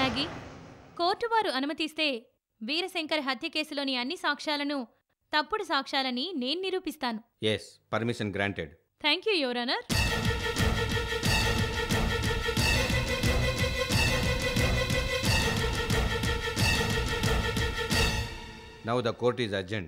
Maggi court వారు అనుమతిస్తే వీరశంకర్ హత్య కేసులోని అన్ని సాక్ష్యాలను తప్పుడు సాక్ష్యాలని నేను నిరూపిస్తాను yes permission granted thank you your honour now the court is adjourned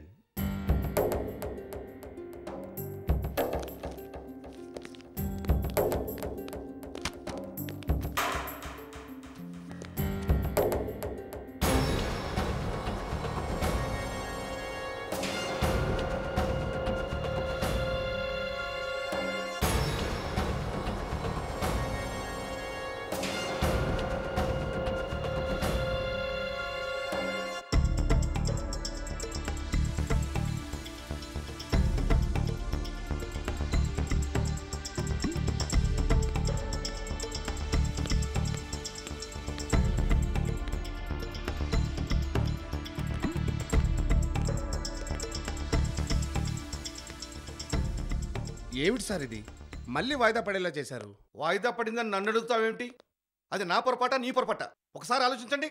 ఏమిటి సార్ ఇది మళ్ళీ వాయిదా పడేలా చేశారు వాయిదా పడిందని నన్ను అడుగుతావేమిటి అది నా పొరపాట నీ పొరపాట ఒకసారి ఆలోచించండి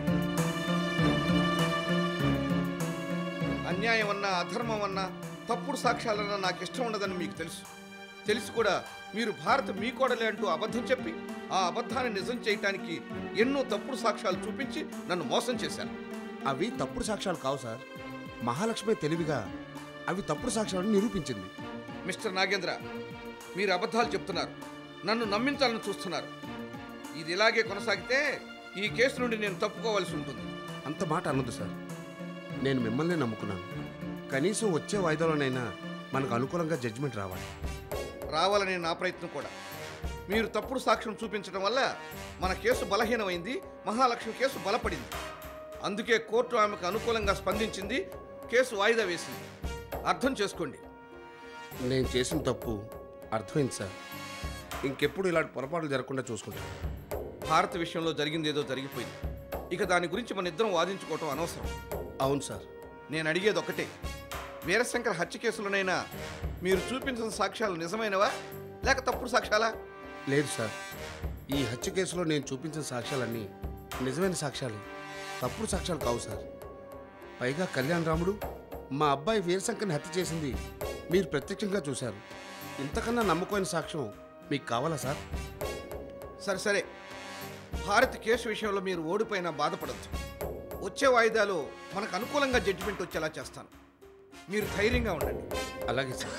అన్యాయం అన్నా అధర్మం అన్నా తప్పుడు సాక్ష్యాలన్నా నాకు ఇష్టం ఉండదని మీకు తెలుసు తెలిసి కూడా మీరు భారత్ మీ కోడలే అంటూ అబద్ధం చెప్పి ఆ అబద్ధాన్ని నిజం చేయటానికి ఎన్నో తప్పుడు సాక్ష్యాలు చూపించి నన్ను మోసం చేశారు అవి తప్పుడు సాక్ష్యాలు కావు సార్ మహాలక్ష్మి తెలివిగా అవి తప్పుడు సాక్ష్యాలను నిరూపించింది మిస్టర్ నాగేంద్ర మీరు అబద్ధాలు చెప్తున్నారు నన్ను నమ్మించాలని చూస్తున్నారు ఇది ఇలాగే కొనసాగితే ఈ కేసు నుండి నేను తప్పుకోవాల్సి ఉంటుంది అంత మాట అనదు సార్ నేను మిమ్మల్ని నమ్ముకున్నాను కనీసం వచ్చే వాయిదాలోనైనా మనకు అనుకూలంగా జడ్జిమెంట్ రావాలి రావాలనే నా ప్రయత్నం కూడా మీరు తప్పుడు సాక్ష్యం చూపించడం వల్ల మన కేసు బలహీనమైంది మహాలక్ష్మి కేసు బలపడింది అందుకే కోర్టు ఆమెకు అనుకూలంగా స్పందించింది కేసు వాయిదా వేసింది అర్థం చేసుకోండి నేను చేసిన తప్పు అర్థమైంది సార్ ఇంకెప్పుడు ఇలాంటి పొరపాట్లు జరగకుండా చూసుకుంటాను భారత విషయంలో జరిగింది ఏదో జరిగిపోయింది ఇక దాని గురించి మన ఇద్దరం వాదించుకోవటం అనవసరం అవును సార్ నేను అడిగేది ఒకటే వీరశంకర్ హత్య కేసులోనైనా మీరు చూపించిన సాక్ష్యాలు నిజమైనవా లేక తప్పుడు సాక్ష్యాలా లేదు సార్ ఈ హత్య కేసులో నేను చూపించిన సాక్ష్యాలన్నీ నిజమైన సాక్ష్యాలే తప్పుడు సాక్ష్యాలు కావు సార్ పైగా కళ్యాణ్ రాముడు మా అబ్బాయి వీరశంకర్ని హత్య చేసింది మీరు ప్రత్యక్షంగా చూశారు ఇంతకన్నా నమ్మకమైన సాక్ష్యం మీకు కావాలా సార్ సరే సరే భారత్ కేసు విషయంలో మీరు ఓడిపోయినా బాధపడద్దు వచ్చే వాయిదాలో మనకు అనుకూలంగా జడ్జిమెంట్ వచ్చేలా చేస్తాను మీరు ధైర్యంగా ఉండండి అలాగే సార్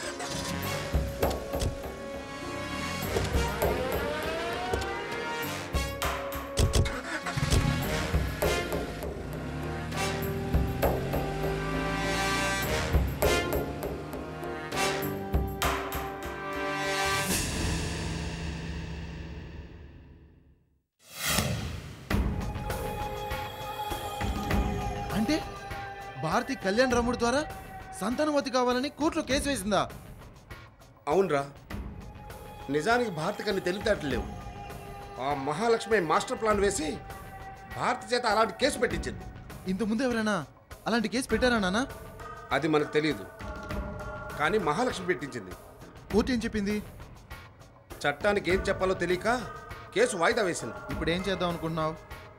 అంటే భారతి కళ్యాణ్ రాముడు ద్వారా సంతానవతి కావాలని కోర్టులో కేసు వేసిందా అవునరా నిజానికి భారత్ కన్ని తెలివితేటలు లేవు ఆ మహాలక్ష్మి మాస్టర్ ప్లాన్ వేసి భారత్ చేత అలాంటి కేసు పెట్టించింది ఇంతకుముందు ఎవరైనా అలాంటి కేసు పెట్టారా నాన్న అది మనకు తెలియదు కానీ మహాలక్ష్మి పెట్టించింది కోర్టు ఏం చెప్పింది చట్టానికి ఏం చెప్పాలో తెలియక కేసు వాయిదా వేసింది ఇప్పుడు ఏం చేద్దాం అనుకుంటున్నావు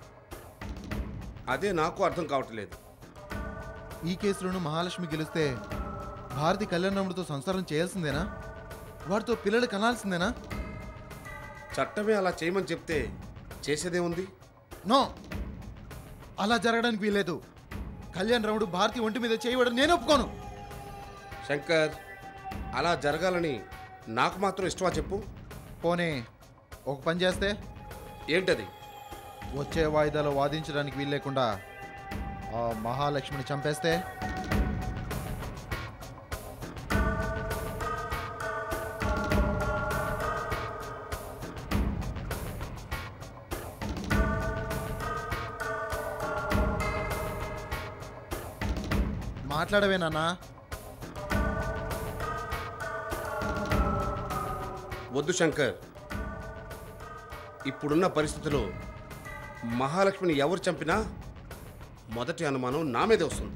అదే నాకు అర్థం కావట్లేదు ఈ కేసులోనూ మహాలక్ష్మి గెలిస్తే భారతి కళ్యాణ్ రాముడితో సంసారం చేయాల్సిందేనా వాడితో పిల్లలు కనాల్సిందేనా చట్టమే అలా చేయమని చెప్తే చేసేదే ఉంది నో అలా జరగడానికి వీల్లేదు కళ్యాణ్ రాముడు భారతి ఒంటి మీద చేయవడం నేను ఒప్పుకోను శంకర్ అలా జరగాలని నాకు మాత్రం ఇష్టమా చెప్పు పోనీ ఒక పని చేస్తే ఏంటది వచ్చే వాయిదాలో వాదించడానికి వీలు లేకుండా ఆ మహాలక్ష్మిని చంపేస్తే మాట్లాడవే నాన్నా వద్దు శంకర్ ఇప్పుడున్న పరిస్థితిలో మహాలక్ష్మిని ఎవరు చంపినా మొదటి అనుమానం నా మీదే వస్తుంది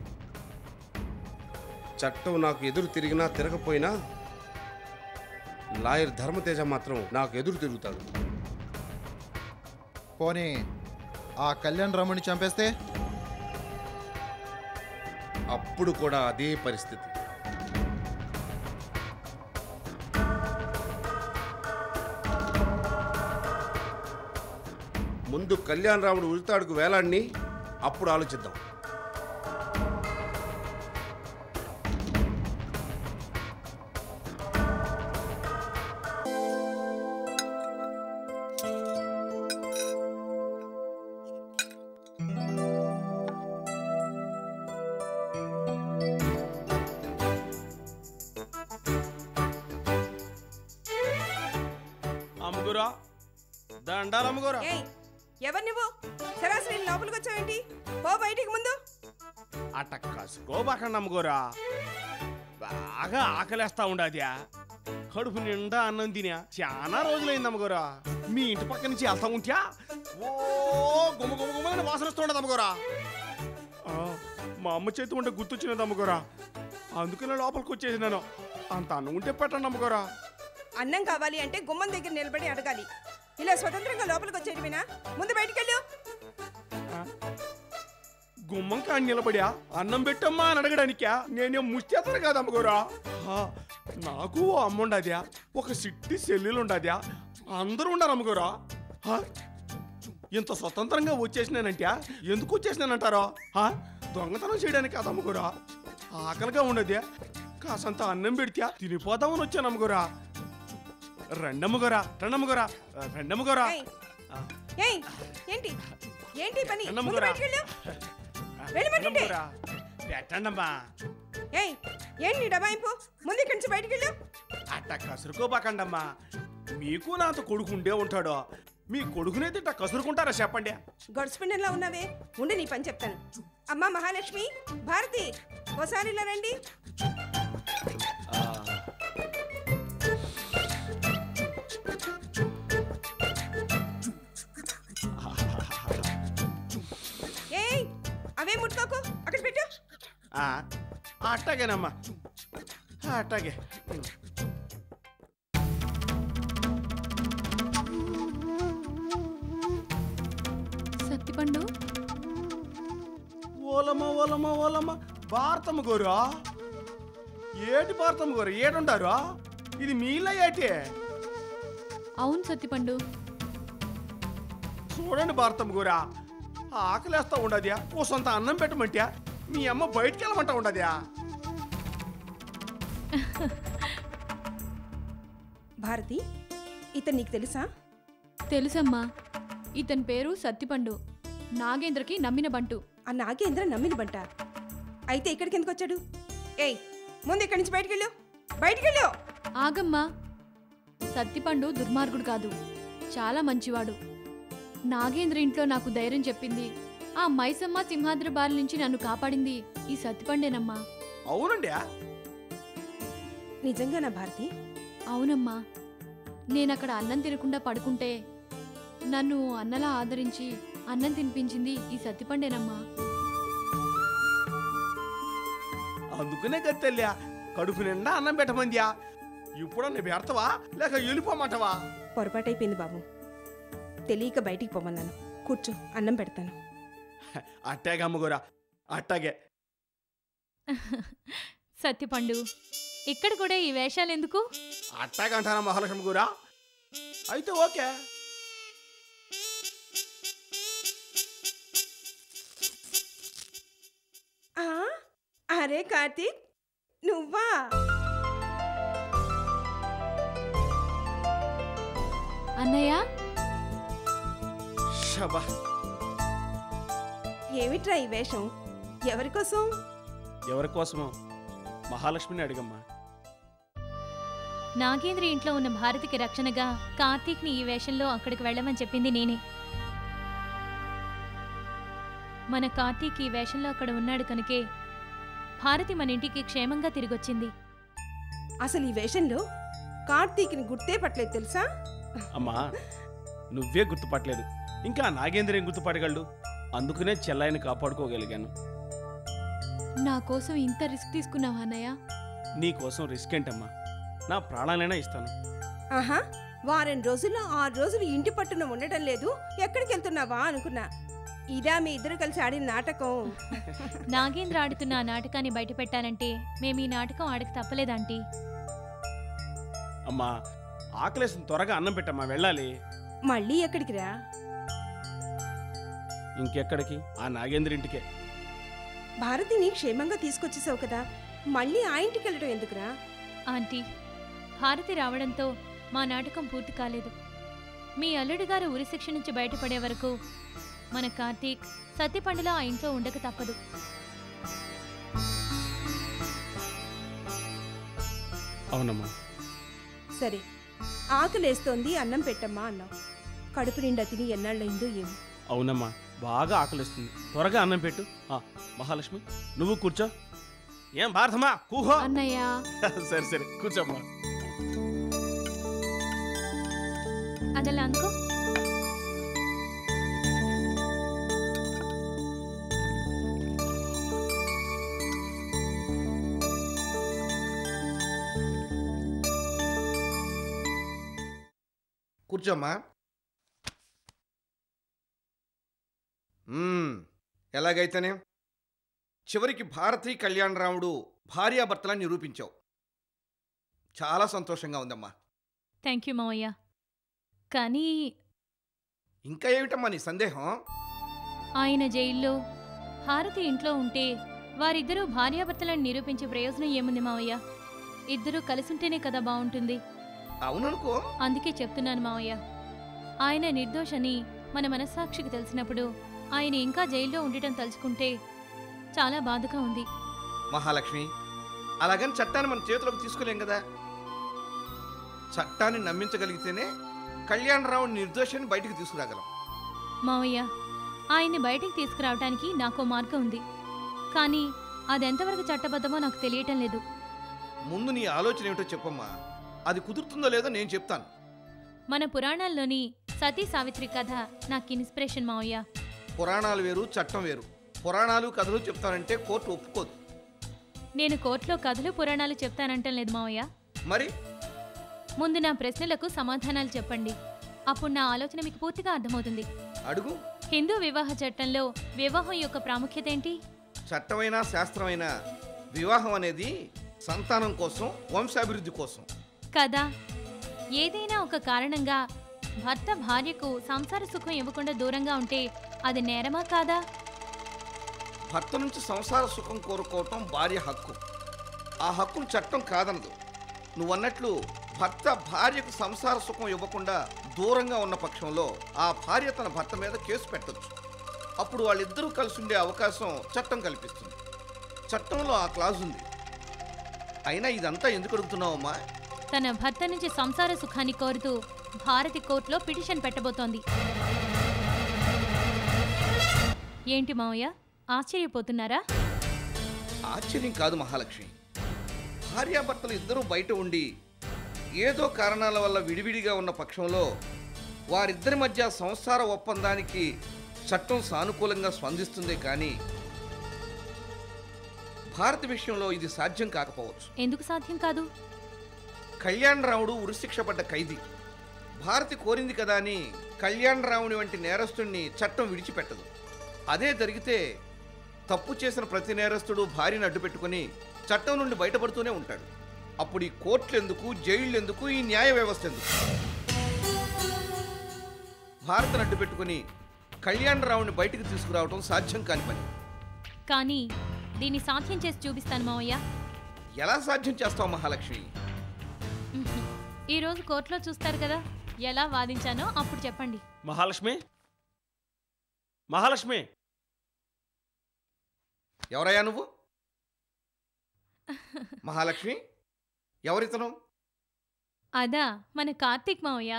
చట్టం నాకు ఎదురు తిరిగినా తిరగపోయినా లాయర్ ధర్మతేజ మాత్రం నాకు ఎదురు తిరుగుతాడు పోనీ ఆ కళ్యాణ్ రాముడిని చంపేస్తే అప్పుడు కూడా అదే పరిస్థితి ముందు కళ్యాణ్ రాముడు ఉరితాడుకు వేలాడిని అప్పుడు ఆలోచిద్దాం అమ్ముగురా దండాలు అమ్ముగురా ఏయ్ ఎవరు నువ్వు సరాసరి లోపలికి వచ్చావేంటి పో బయటికి ముందు అట్ట కసుకోబాకండి అమ్ముకోరా బాగా ఆకలేస్తా ఉండదా కడుపు నిండా అన్నం తినా చాలా రోజులైంది అమ్మగోరా మీ ఇంటి పక్క నుంచి వెళ్తా ఉంటా ఓ గుమ్మ గుమ్మ గుమ్మని వాసన వస్తుండదు అమ్మగోరా ఆ, మా అమ్మ చేతి ఉంటే గుర్తొచ్చినది అమ్మగోరా అందుకనే లోపలికి వచ్చేసినాను అంత అన్నం ఉంటే పెట్టండి అమ్మగోరా అన్నం కావాలి అంటే గుమ్మం దగ్గర నిలబడి అడగాలి ఇలా స్వతంత్రంగా లోపలికి వచ్చేయడమేనా ముందు బయటికి వెళ్ళు గుమ్మం కాని నిలబడా అన్నం పెట్టమ్మా అని అడగడానికా నేనేం ముచ్చేతాను కాదు అమ్మగోరా ఆ, నాకు ఓ అమ్మ ఉండదా ఒక సిట్టి సెల్లులు ఉండదా అందరూ ఉండరు అమ్మగోరా ఆ, ఇంత స్వతంత్రంగా వచ్చేసినానంటే ఎందుకు వచ్చేసినానంటారా ఆ, దొంగతనం చేయడానికి కాదు అమ్మగోరా ఆకలిగా ఉండదే కాసంత అన్నం పెడితే తినిపోదామని వచ్చాను అమ్మగోరా రెండమ్మగోరా రెండమ్మగోరా రెండమ్మగోరా ఏయ్, ఏయ్ ఏంటి ఏంటి ఈ పని ముందు అన్నమ్మగోరా. బయటికి వెళ్ళు వెళ్ళమంటుంటే. రెండమ్మగోరా పెట్టండమ్మా ఏయ్ ఏంటి డబాయింపు ముందు ఇక్కడి నుంచి బయటికి వెళ్ళు అట్ట కసురుకోబాకండమ్మా మీకు నాతో కొడుకు ఉండే ఉంటాడు మీ కొడుకునైతే ఇట్ట కసురుకుంటారా చెప్పండి గొడుసుపిండంలా ఉన్నావే ఉండి నీ పని చెప్తాను అమ్మా మహాలక్ష్మి భారతి ఓసారి ఇలా రండి ఏయ్ అవే ముట్టుకోకు అక్కడ పెట్టు ఆ, అట్టాగేనమ్మా అట్టాగే సత్తిపండు ఓలమ్మ ఓలమ్మ ఓలమ్మ భారతమ్మ గోరు ఏటి భారతమ్మ గోరు ఏడుంటారు ఇది మీలా ఏటి అవును సత్తిపండు చూడండి భారతమ్మ గోరా ఆకలేస్తా ఉండదా ఓ సొంత అన్నం పెట్టమంటే మీ అమ్మ బయటికి వెళ్ళమంటా ఉండదా భారతి ఇతను నీకు తెలుసా తెలుసమ్మా ఇతని పేరు సత్తిపండు నాగేంద్రకి నమ్మిన బంటు ఆ నాగేంద్ర నమ్మిన బంట అయితే ఇక్కడికి ఎందుకు వచ్చాడు ఏయ్ ముందు ఇక్కడి నుంచి బయటికి వెళ్ళు బయటికి వెళ్ళు ఆగమ్మా సత్తిపండు దుర్మార్గుడు కాదు చాలా మంచివాడు నాగేంద్ర ఇంట్లో నాకు ధైర్యం చెప్పింది ఆ మైసమ్మ సింహాద్రి బారి నుంచి నన్ను కాపాడింది ఈ సత్తిపండేనమ్మా అవునండి నిజంగానా భారతి అవునమ్మా నేనక్కడ అన్నం తినకుండా పడుకుంటే నన్ను అన్నలా ఆదరించి అన్నం తినిపించింది ఈ సత్తిపండేనమ్మా అందుకునే గత్తెల్లా కడుపు నిండా అన్నం పెట్టమంద్యా ఇప్పుడన్నా పెడతావా లేక వెళ్ళిపోమంటావా పొరపాటైపోయింది బాబు తెలియక బయటికి పోమన్నాను కూర్చో అన్నం పెడతాను అట్టాగే అమ్మగోరా అట్టాగే సత్తిపండు ఇక్కడ కూడా ఈ వేషాలు ఎందుకు అట్టాగే అంటారా మహాలక్ష్మి గోరా అయితే ఓకే ఆ, అరే కార్తీక్ నువ్వా అన్నయ్య షబా ఏమిట్రా ఈ వేషం ఎవరి కోసం ఎవరి కోసమో మహాలక్ష్మిని అడిగమ్మా నాగేంద్ర ఇంట్లో ఉన్న భారతికి రక్షణగా కార్తీక్ని ఈ వేషంలో అక్కడికి వెళ్ళమని చెప్పింది నేనే మన కార్తీక్ ఈ వేషంలో అక్కడ ఉన్నాడు కనుకే భారతి మన ఇంటికి క్షేమంగా తిరిగొచ్చింది అసలు ఈ వేషంలో కార్తీక్ని గుర్తే పట్టలేదు తెలుసా అమ్మా నువ్వే గుర్తుపట్టలేదు ఇంకా నాగేంద్ర ఏం గుర్తుపట్టగలడు అందుకనే చెల్లాయిని కాపాడుకోగలిగాను నా కోసం ఇంత రిస్క్ తీసుకున్నావా అన్నయ్య నీ కోసం రిస్క్ ఏంటమ్మా నా ప్రాణాలైనా ఇస్తాను ఆహా వారం రోజుల్లో ఆరు రోజులు ఇంటి పట్టున ఉండటం లేదు ఎక్కడికి వెళ్తున్నావా అనుకున్నా ఇదా మీ ఇద్దరు కలిసి ఆడిన నాటకం నాగేంద్ర ఆడుతున్న ఆ నాటకాన్ని బయట పెట్టాలంటే మేము ఈ నాటకం ఆడక తప్పలేదంటీ అమ్మా ఆకలేసిన త్వరగా అన్నం పెట్టమ్మా వెళ్ళాలి మళ్ళీ ఎక్కడికి రా ఇంకెక్కడికి ఆ నాగేంద్ర ఇంటికే భారతిని క్షేమంగా తీసుకొచ్చేసావు కదా మళ్ళీ ఆ ఇంటికి వెళ్ళడం ఎందుకురా ఆంటీ భారతి రావడంతో మా నాటకం పూర్తి కాలేదు మీ అల్లుడు గారు ఉరిశిక్ష నుంచి బయటపడే వరకు మన కార్తీక్ సత్యపండులో ఆ ఇంట్లో ఉండక తప్పదు అవునమ్మా సరే ఆకలేస్తోంది అన్నం పెట్టమ్మా అన్నావు కడుపు నిండా తిని ఎన్నాళ్ళయిందో ఏమో అవునమ్మా బాగా ఆకలిస్తుంది త్వరగా అన్నం పెట్టు ఆ, మహాలక్ష్మి నువ్వు కూర్చో ఏం భారతమ్మా కూహో అన్నయ్య సరే సరే కూర్చోమ్మా అదలా అనుకో కూర్చోమ్మా మ్మ్, ఎలాగైతేనే చివరికి భారతీ కళ్యాణరాముడు భార్యాభర్తలను నిరూపించావు చాలా సంతోషంగా ఉందమ్మా థ్యాంక్ యూ మావయ్య కానీ ఇంకా ఏమిటమ్మా నీ సందేహం ఆయన జైల్లో భారతి ఇంట్లో ఉంటే వారిద్దరూ భార్యాభర్తలను నిరూపించే ప్రయోజనం ఏముంది మావయ్య ఇద్దరూ కలిసుంటేనే కదా బాగుంటుంది అవుననుకో అందుకే చెప్తున్నాను మావయ్య ఆయన నిర్దోషని మన మనస్సాక్షికి తెలిసినప్పుడు ఆయన ఇంకా జైల్లో ఉండటం తలుచుకుంటే చాలా బాధగా ఉంది మహాలక్ష్మి అలాగని చట్టాన్ని మన చేతిలోకి తీసుకోలేం కదా చట్టాన్ని నమ్మించగలిగితేనే కళ్యాణరావు నిర్దోషాన్ని బయటికి తీసుకురాగలం మావయ్య ఆయన్ని బయటికి తీసుకురావడానికి నాకో మార్గం ఉంది కానీ అదెంతవరకు చట్టబద్ధమో నాకు తెలియటం లేదు ముందు నీ ఆలోచన ఏమిటో చెప్పమ్మా అది కుదురుతుందో లేదో నేను చెప్తాను మన పురాణాల్లోని సతీ సావిత్రి కథ నాకు ఇన్స్పిరేషన్ మావయ్య పురాణాలు వేరు చట్టం వేరు పురాణాలు కథలు చెప్తానంటే కోర్టు ఒప్పుకోదు నేను కోర్టులో కథలు పురాణాలు చెప్తానంటం లేదు మావయ్య మరి ముందు నా ప్రశ్నలకు సమాధానాలు చెప్పండి అప్పుడు నా ఆలోచన మీకు పూర్తిగా అర్థమవుతుంది అడుగు హిందూ వివాహ చట్టంలో వివాహం యొక్క ప్రాముఖ్యత ఏంటి చట్టమైనా శాస్త్రమైనా వివాహం అనేది సంతానం కోసం వంశాభివృద్ధి కోసం కదా ఏదైనా ఒక కారణంగా భర్త భార్యకు సంసార సుఖం ఇవ్వకుండా దూరంగా ఉంటే అది నేరమా కాదా భర్త నుంచి సంసార సుఖం కోరుకోవటం భార్య హక్కు ఆ హక్కును చట్టం కాదనదు నువ్వన్నట్లు భర్త భార్యకు సంసార సుఖం ఇవ్వకుండా దూరంగా ఉన్న పక్షంలో ఆ భార్య తన భర్త మీద కేసు పెట్టొచ్చు అప్పుడు వాళ్ళిద్దరూ కలిసి ఉండే అవకాశం చట్టం కల్పిస్తుంది చట్టంలో ఆ క్లాజ్ ఉంది అయినా ఇదంతా ఎందుకు అడుగుతున్నావమ్మా తన భర్త నుంచి సంసార సుఖాన్ని కోరుతూ భారతి కోర్టులో పిటిషన్ పెట్టబోతోంది ఏంటి మావయ్య ఆశ్చర్యపోతున్నారా ఆశ్చర్యం కాదు మహాలక్ష్మి భార్యాభర్తలు ఇద్దరూ బయట ఉండి ఏదో కారణాల వల్ల విడివిడిగా ఉన్న పక్షంలో వారిద్దరి మధ్య సంసార ఒప్పందానికి చట్టం సానుకూలంగా స్పందిస్తుందే కానీ భారత విషయంలో ఇది సాధ్యం కాకపోవచ్చు ఎందుకు సాధ్యం కాదు కళ్యాణ్ రాముడు ఉరిశిక్ష పడ్డ ఖైదీ భారతి కోరింది కదా అని కళ్యాణ్ రాముని వంటి నేరస్తుడిని చట్టం విడిచిపెట్టదు అదే జరిగితే తప్పు చేసిన ప్రతి నేరస్తుడు భార్యను అడ్డు పెట్టుకుని చట్టం నుండి బయటపడుతూనే ఉంటాడు అప్పుడు ఈ కోర్టులు ఎందుకు జైళ్ళు ఎందుకు ఈ న్యాయ వ్యవస్థ ఎందుకు భారతను అడ్డు పెట్టుకుని కళ్యాణ్ రావుని బయటికి తీసుకురావడం సాధ్యం కాని పని కానీ దీన్ని సాధ్యం చేసి చూపిస్తాను మావయ్య ఎలా సాధ్యం చేస్తావు మహాలక్ష్మి ఈ రోజు కోర్టులో చూస్తారు కదా ఎలా వాదించానో అప్పుడు చెప్పండి మహాలక్ష్మి మహాలక్ష్మి ఎవరయ్యా నువ్వు మహాలక్ష్మి ఎవరితను అదా మన కార్తీక్ మావయ్య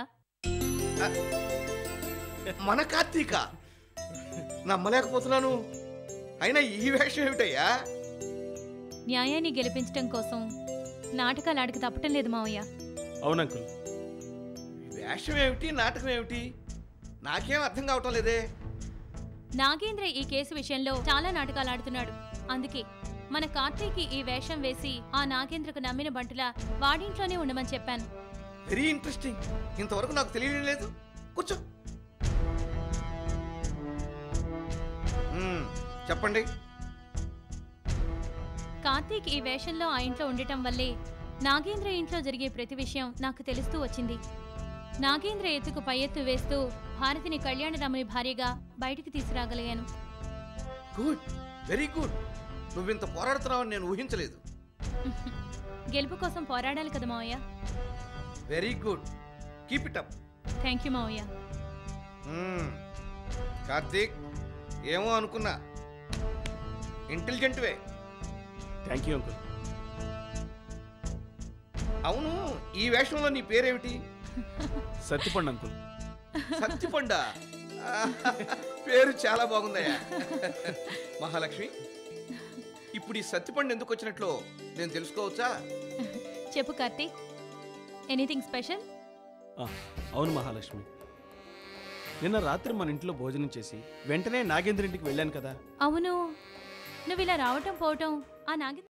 మన కార్తీక నమ్మలేకపోతున్నాను అయినా ఈ వేషం ఏమిటయ్యా న్యాయాన్ని గెలిపించడం కోసం నాటకాలు ఆడక తప్పటం లేదు మావయ్య అవునంకుల్ వేషం ఏమిటి నాటకం ఏమిటి నాకేం అర్థం కావటం లేదే నాగేంద్ర ఈ కేసు విషయంలో చాలా నాటకాలు ఆడుతున్నాడు అందుకే మన కార్తీక్ ఈ వేషం వేసి ఆ నాగేంద్రకు నమ్మిన బంటులా వాడింట్లోనే ఉండమని చెప్పాను వెరీ ఇంట్రెస్టింగ్ ఇంతవరకు నాకు తెలియడం లేదు కూర్చో చెప్పండి కార్తీక్ ఈ వేషంలో ఆ ఇంట్లో ఉండటం వల్లే నాగేంద్ర ఇంట్లో జరిగే ప్రతి విషయం నాకు తెలుస్తూ వచ్చింది నాగేంద్ర ఎత్తుకు పై ఎత్తు వేస్తూ భారతిని కళ్యాణరాముని భార్యగా బయటికి తీసుకురాగలిగాను గుడ్ వెరీ గుడ్ నువ్వింత పోరాడుతున్నావని నేను ఊహించలేదు గెలుపు కోసం పోరాడాలి కదా మావయ్య very good keep it up thank you మావయ్య కార్తీక్ ఏమో అనుకున్నా ఇంటెలిజెంట్వే థ్యాంక్ యూ అంకుల్ అవును ఈ వేషంలో నీ పేరేమిటి సత్తిపండు అంకుల్ సత్తిపండ పేరు చాలా బాగుందయ్యా మహాలక్ష్మి ఇప్పుడు ఈ సత్తిపండు ఎందుకు వచ్చినట్లు నేను తెలుసుకోవచ్చా చెప్పు కార్తీక్ ఎనీథింగ్ స్పెషల్ ఆ, అవును మహాలక్ష్మి నిన్న రాత్రి మన ఇంట్లో భోజనం చేసి వెంటనే నాగేంద్ర ఇంటికి వెళ్ళాను కదా అవును నువ్వు ఇలా రావటం పోవటం ఆ నాగేంద్ర